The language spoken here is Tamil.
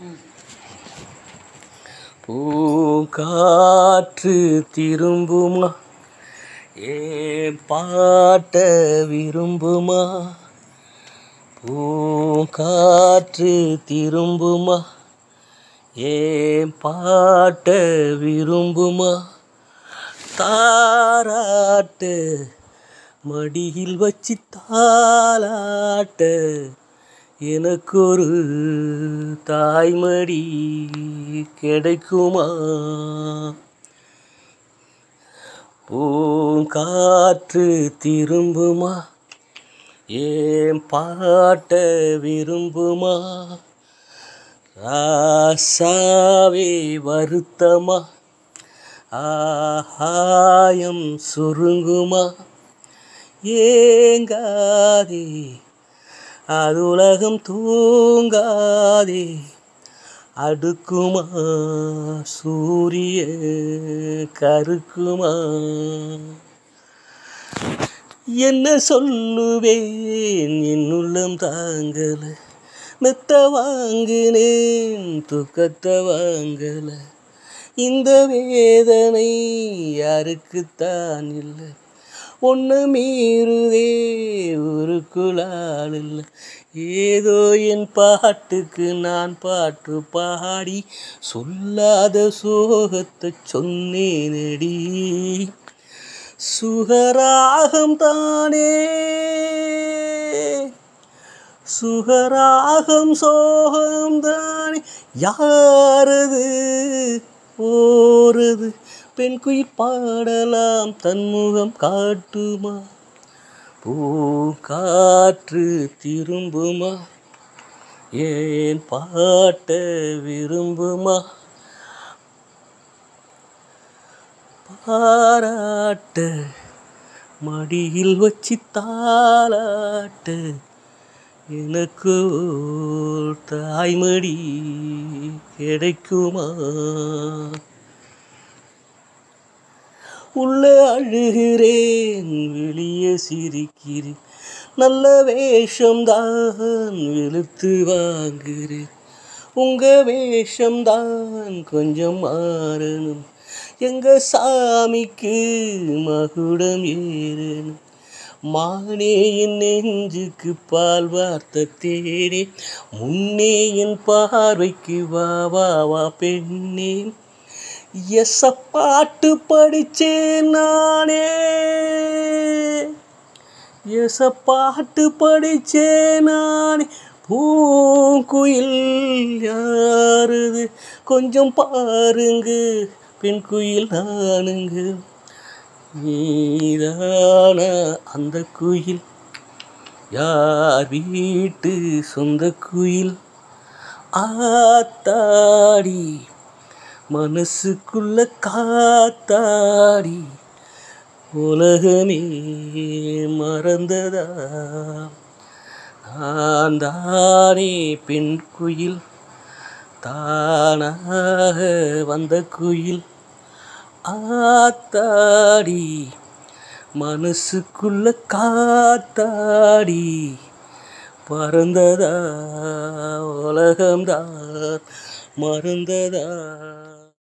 பூங்காற்று திரும்புமா ஏன் பாட்ட விரும்புமா பூங்காற்று திரும்புமா ஏன் பாட்ட விரும்புமா தாராட்டு மடியில் வச்சு தாலாட்ட எனக்கொரு தாய்மடி கிடைக்குமா பூங்காற்று திரும்புமா ஏன் பாட்ட விரும்புமா ராசாவே வருத்தமா ஆகாயம் சுருங்குமா ஏங்காதே அது உலகம் தூங்காதே அடுக்குமா சூரிய கருக்குமா என்ன சொல்லுவேன் என் உள்ளம் தாங்கல மெத்த வாங்கினேன் துக்கத்தை வாங்கல இந்த வேதனை யாருக்குத்தான் இல்லை ஒன்று மீறுதே ஊருக்குள்ளாள் இல்லை ஏதோ என் பாட்டுக்கு நான் பாட்டு பாடி சொல்லாத சோகத்தை சொன்னேனடி சுகராகம் தானே சுகராகம் சோகம் தானே யாரது ஓரது பெண் குயில் பாடலாம் தன்முகம் காட்டுமா பூங்காற்று திரும்புமா ஏன் பாட்ட விரும்புமா பாராட்ட மடியில் வச்சு தாளாட்ட எனக்கு ஓர் தாய்மடி கிடைக்குமா உள்ளே அழுகிறேன் வெளியே சிரிக்கிறேன் நல்ல வேஷம்தான் வெளுத்து வாங்குறேன் உங்க வேஷம்தான் கொஞ்சம் மாறணும் எங்க சாமிக்கு மகுடம் ஏறணும் மானே என் நெஞ்சுக்கு பால் வார்த்த தேனே முன்னே என் பார்வைக்கு வா வா வா பெண்ணே எச பாட்டு படிச்சேன் நானே எச பாட்டு படிச்சேன் நானே பூங்குயில் யாருது கொஞ்சம் பாருங்க பெண் குயில் நானுங்க நீதான அந்த குயில் யார் வீட்டு சொந்த குயில் ஆத்தாடி மனசுக்குள்ள காத்தாடி உலகமே மறந்ததா நான் தானே பெண் குயில் தானாக வந்த குயில் ஆத்தாடி மனசுக்குள்ள காத்தாடி பறந்ததா உலகம்தான் மறந்ததா